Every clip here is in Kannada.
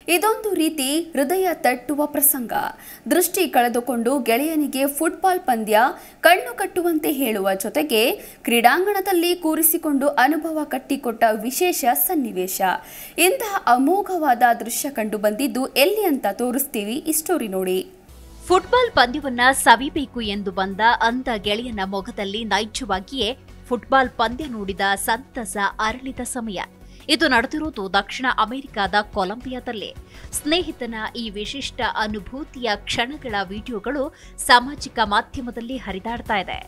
ಇದೊಂದು ರೀತಿ ಹೃದಯ ತಟ್ಟುವ ಪ್ರಸಂಗ ದೃಷ್ಟಿ ಕಳೆದುಕೊಂಡು ಗೆಳೆಯನಿಗೆ ಫುಟ್ಬಾಲ್ ಪಂದ್ಯ ಕಣ್ಣು ಕಟ್ಟುವಂತೆ ಹೇಳುವ ಜೊತೆಗೆ ಕ್ರೀಡಾಂಗಣದಲ್ಲಿ ಕೂರಿಸಿಕೊಂಡು ಅನುಭವ ಕಟ್ಟಿಕೊಟ್ಟ ವಿಶೇಷ ಸನ್ನಿವೇಶ ಇಂತಹ ಅಮೋಘವಾದ ದೃಶ್ಯ ಕಂಡು ಬಂದಿದ್ದು ಎಲ್ಲಿ ಅಂತ ತೋರಿಸ್ತೀವಿ ಈ ಸ್ಟೋರಿ ನೋಡಿ ಫುಟ್ಬಾಲ್ ಪಂದ್ಯವನ್ನ ಸವಿಬೇಕು ಎಂದು ಬಂದ ಅಂಧ ಗೆಳೆಯನ ಮೊಗದಲ್ಲಿ ನೈಜವಾಗಿಯೇ ಫುಟ್ಬಾಲ್ ಪಂದ್ಯ ನೋಡಿದ ಸಂತಸ ಅರಳಿದ ಸಮಯ ಇದು ನಡೆದಿರುವುದು ದಕ್ಷಿಣ ಅಮೆರಿಕದ ಕೊಲಂಬಿಯಾದಲ್ಲಿ ಸ್ನೇಹಿತನ ಈ ವಿಶಿಷ್ಟ ಅನುಭೂತಿಯ ಕ್ಷಣಗಳ ವಿಡಿಯೋಗಳು ಸಾಮಾಜಿಕ ಮಾಧ್ಯಮದಲ್ಲಿ ಹರಿದಾಡ್ತಾ ಇದೆ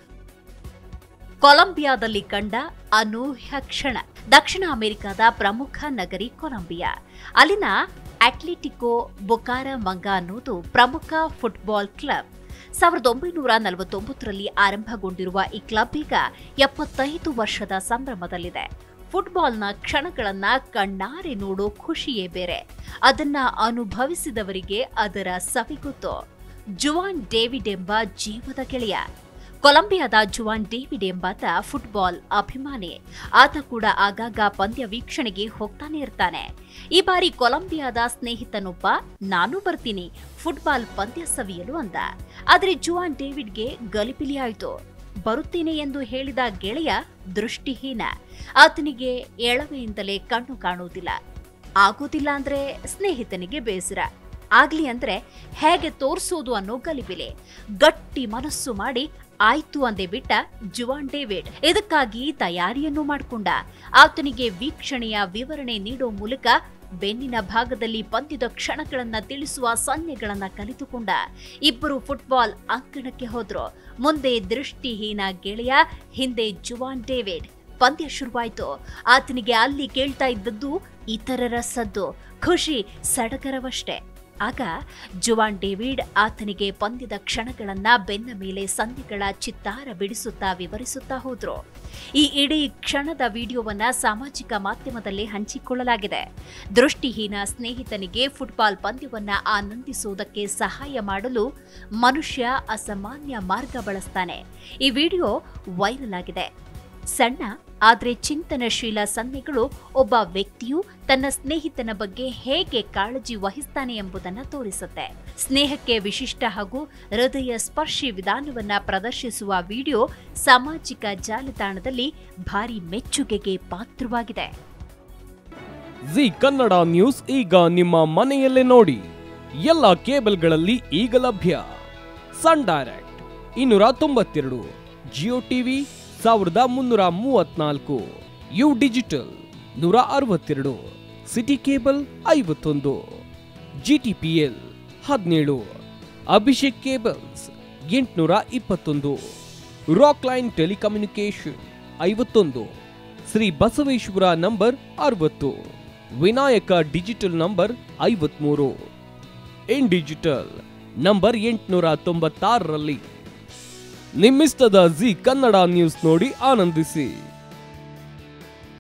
ಕೊಲಂಬಿಯಾದಲ್ಲಿ ಕಂಡ ಅನೂಹ್ಯ ಕ್ಷಣ ದಕ್ಷಿಣ ಅಮೆರಿಕದ ಪ್ರಮುಖ ನಗರಿ ಕೊಲಂಬಿಯಾ ಅಲ್ಲಿನ ಅಟ್ಲೆಟಿಕೋ ಬೊಕಾರ ಮಂಗ ಅನ್ನೋದು ಪ್ರಮುಖ ಫುಟ್ಬಾಲ್ ಕ್ಲಬ್ ಸಾವಿರದ ಒಂಬೈನೂರ ನಲವತ್ತೊಂಬತ್ತರಲ್ಲಿ ಆರಂಭಗೊಂಡಿರುವ ಈ ಕ್ಲಬ್ ಈಗ ಎಪ್ಪತ್ತೈದು ವರ್ಷದ ಸಂಭ್ರಮದಲ್ಲಿದೆ ಫುಟ್ಬಾಲ್ನ ಕ್ಷಣಗಳನ್ನ ಕಣ್ಣಾರೆ ನೋಡೋ ಖುಷಿಯೇ ಬೇರೆ ಅದನ್ನ ಅನುಭವಿಸಿದವರಿಗೆ ಅದರ ಸವಿಗೊತ್ತು ಜುವಾನ್ ಡೇವಿಡ್ ಎಂಬ ಜೀವದ ಗೆಳೆಯ ಕೊಲಂಬಿಯಾದ ಜುವಾನ್ ಡೇವಿಡ್ ಎಂಬಾತ ಫುಟ್ಬಾಲ್ ಅಭಿಮಾನಿ ಆತ ಕೂಡ ಆಗಾಗ ಪಂದ್ಯ ವೀಕ್ಷಣೆಗೆ ಹೋಗ್ತಾನೆ ಇರ್ತಾನೆ ಈ ಬಾರಿ ಕೊಲಂಬಿಯಾದ ಸ್ನೇಹಿತನೊಬ್ಬ ನಾನು ಬರ್ತೀನಿ ಫುಟ್ಬಾಲ್ ಪಂದ್ಯ ಸವಿಯಲು ಅಂದ ಆದರೆ ಜುವಾನ್ ಡೇವಿಡ್ಗೆ ಗಲಿಬಿಲಿಯಾಯಿತು ಬರುತ್ತೇನೆ ಎಂದು ಹೇಳಿದ ಗೆಳೆಯ ದೃಷ್ಟಿಹೀನ ಆತನಿಗೆ ಎಳವೆಯಿಂದಲೇ ಕಣ್ಣು ಕಾಣುವುದಿಲ್ಲ ಆಗೋದಿಲ್ಲ ಅಂದ್ರೆ ಸ್ನೇಹಿತನಿಗೆ ಬೇಸರ ಆಗ್ಲಿ ಅಂದ್ರೆ ಹೇಗೆ ತೋರ್ಸೋದು ಅನ್ನೋ ಗಲಿಬಿಲೆ ಗಟ್ಟಿ ಮನಸ್ಸು ಮಾಡಿ ಆಯ್ತು ಅಂದೆ ಬಿಟ್ಟ ಜುವಾನ್ ಡೇವಿಡ್ ಇದಕ್ಕಾಗಿ ತಯಾರಿಯನ್ನು ಮಾಡಿಕೊಂಡ ಆತನಿಗೆ ವೀಕ್ಷಣೆಯ ವಿವರಣೆ ನೀಡೋ ಮೂಲಕ ಬೆನ್ನಿನ ಭಾಗದಲ್ಲಿ ಪಂದ್ಯದ ಕ್ಷಣಗಳನ್ನ ತಿಳಿಸುವ ಸನ್ನೆಗಳನ್ನ ಕಲಿತುಕೊಂಡ ಇಬ್ಬರು ಫುಟ್ಬಾಲ್ ಅಂಕಣಕ್ಕೆ ಹೋದ್ರು ಮುಂದೆ ದೃಷ್ಟಿಹೀನ ಗೆಳೆಯ ಹಿಂದೆ ಜುವಾನ್ ಡೇವಿಡ್ ಪಂದ್ಯ ಶುರುವಾಯ್ತು ಆತನಿಗೆ ಅಲ್ಲಿ ಕೇಳ್ತಾ ಇದ್ದದ್ದು ಇತರರ ಸದ್ದು ಖುಷಿ ಸಡಗರವಷ್ಟೇ ಆಗ ಜುವಾನ್ ಡೇವಿಡ್ ಆತನಿಗೆ ಪಂದ್ಯದ ಕ್ಷಣಗಳನ್ನ ಬೆನ್ನ ಮೇಲೆ ಸಂಧಿಗಳ ಚಿತ್ತಾರ ಬಿಡಿಸುತ್ತಾ ವಿವರಿಸುತ್ತಾ ಹೋದ್ರು ಈ ಇಡೀ ಕ್ಷಣದ ವಿಡಿಯೋವನ್ನ ಸಾಮಾಜಿಕ ಮಾಧ್ಯಮದಲ್ಲಿ ಹಂಚಿಕೊಳ್ಳಲಾಗಿದೆ ದೃಷ್ಟಿಹೀನ ಸ್ನೇಹಿತನಿಗೆ ಫುಟ್ಬಾಲ್ ಪಂದ್ಯವನ್ನ ಆನಂದಿಸುವುದಕ್ಕೆ ಸಹಾಯ ಮಾಡಲು ಮನುಷ್ಯ ಅಸಾಮಾನ್ಯ ಮಾರ್ಗ ಬಳಸ್ತಾನೆ ಈ ವಿಡಿಯೋ ವೈರಲ್ ಆಗಿದೆ ಸಣ್ಣ ಆದರೆ ಚಿಂತನಶೀಲ ಸನ್ನೆಗಳು ಒಬ್ಬ ವ್ಯಕ್ತಿಯು ತನ್ನ ಸ್ನೇಹಿತನ ಬಗ್ಗೆ ಹೇಗೆ ಕಾಳಜಿ ವಹಿಸ್ತಾನೆ ಎಂಬುದನ್ನು ತೋರಿಸುತ್ತೆ ಸ್ನೇಹಕ್ಕೆ ವಿಶಿಷ್ಟ ಹಾಗೂ ಹೃದಯ ಸ್ಪರ್ಶಿ ವಿಧಾನವನ್ನ ಪ್ರದರ್ಶಿಸುವ ವಿಡಿಯೋ ಸಾಮಾಜಿಕ ಜಾಲತಾಣದಲ್ಲಿ ಭಾರಿ ಮೆಚ್ಚುಗೆಗೆ ಪಾತ್ರವಾಗಿದೆ ಜಿ ಕನ್ನಡ ನ್ಯೂಸ್ ಈಗ ನಿಮ್ಮ ಮನೆಯಲ್ಲೇ ನೋಡಿ ಎಲ್ಲ ಕೇಬಲ್ಗಳಲ್ಲಿ ಈಗ ಲಭ್ಯ ಸನ್ ಡೈರೆಕ್ಟ್ ಇನ್ನೂರ ತೊಂಬತ್ತೆರಡು ಜಿಯೋ ಟಿವಿ ಸಾವಿರದ ಮುನ್ನೂರ ಮೂವತ್ನಾಲ್ಕು ಯು ಡಿಜಿಟಲ್ ನೂರ ಅರವತ್ತೆರಡು ಸಿಟಿ ಕೇಬಲ್ ಐವತ್ತೊಂದು ಜಿಟಿಪಿಎಲ್ ಹದಿನೇಳು ಅಭಿಷೇಕ್ ಕೇಬಲ್ಸ್ ಎಂಟುನೂರ ಇಪ್ಪತ್ತೊಂದು ರಾಕ್ ಲೈನ್ ಟೆಲಿಕಮ್ಯುನಿಕೇಶನ್ ಐವತ್ತೊಂದು ಶ್ರೀ ಬಸವೇಶ್ವರ ನಂಬರ್ ಅರವತ್ತು ವಿನಾಯಕ ಡಿಜಿಟಲ್ ನಂಬರ್ ಐವತ್ಮೂರು ಇನ್ ಡಿಜಿಟಲ್ ನಂಬರ್ ಎಂಟುನೂರ ತೊಂಬತ್ತಾರರಲ್ಲಿ ನಿಮ್ಮಿಸ್ತದ ಜಿ ಕನ್ನಡ ನ್ಯೂಸ್ ನೋಡಿ ಆನಂದಿಸಿ